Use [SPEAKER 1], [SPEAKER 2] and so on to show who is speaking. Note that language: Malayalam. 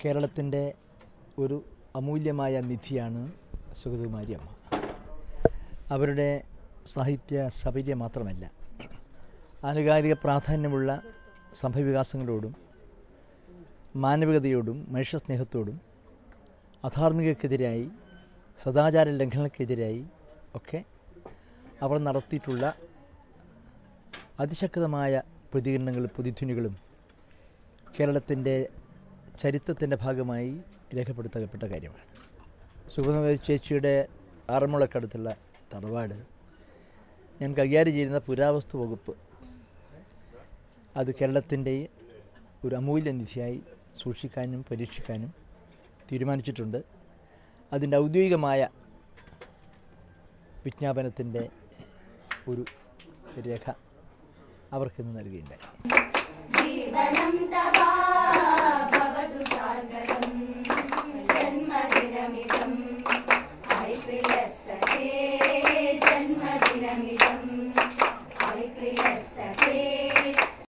[SPEAKER 1] കേരളത്തിൻ്റെ ഒരു അമൂല്യമായ നിധിയാണ് സുഗതകുമാരി അമ്മ അവരുടെ സാഹിത്യ സപര്യ മാത്രമല്ല ആനുകാലിക പ്രാധാന്യമുള്ള സംഭവവികാസങ്ങളോടും മാനവികതയോടും മനുഷ്യസ്നേഹത്തോടും അധാർമികക്കെതിരായി സദാചാര ലംഘനങ്ങൾക്കെതിരായി ഒക്കെ അവർ നടത്തിയിട്ടുള്ള അതിശക്തമായ പ്രതികരണങ്ങളും പ്രതിധ്വനികളും കേരളത്തിൻ്റെ ചരിത്രത്തിൻ്റെ ഭാഗമായി രേഖപ്പെടുത്തപ്പെട്ട കാര്യമാണ് സുഗതകുമാരി ചേച്ചിയുടെ ആറന്മുളക്കടുത്തുള്ള തറവാട് ഞാൻ കൈകാര്യം ചെയ്യുന്ന പുരാവസ്തു വകുപ്പ് അത് കേരളത്തിൻ്റെ ഒരു അമൂല്യ നിധിയായി സൂക്ഷിക്കാനും പരീക്ഷിക്കാനും തീരുമാനിച്ചിട്ടുണ്ട് അതിൻ്റെ ഔദ്യോഗികമായ വിജ്ഞാപനത്തിൻ്റെ ഒരു രേഖ അവർക്കിന്ന് നൽകിയിട്ടുണ്ടായി
[SPEAKER 2] जीवनं तवा भवतु सागरं जन्मदिनमिदम् हरिप्रियः सखे जन्मदिनमिदम्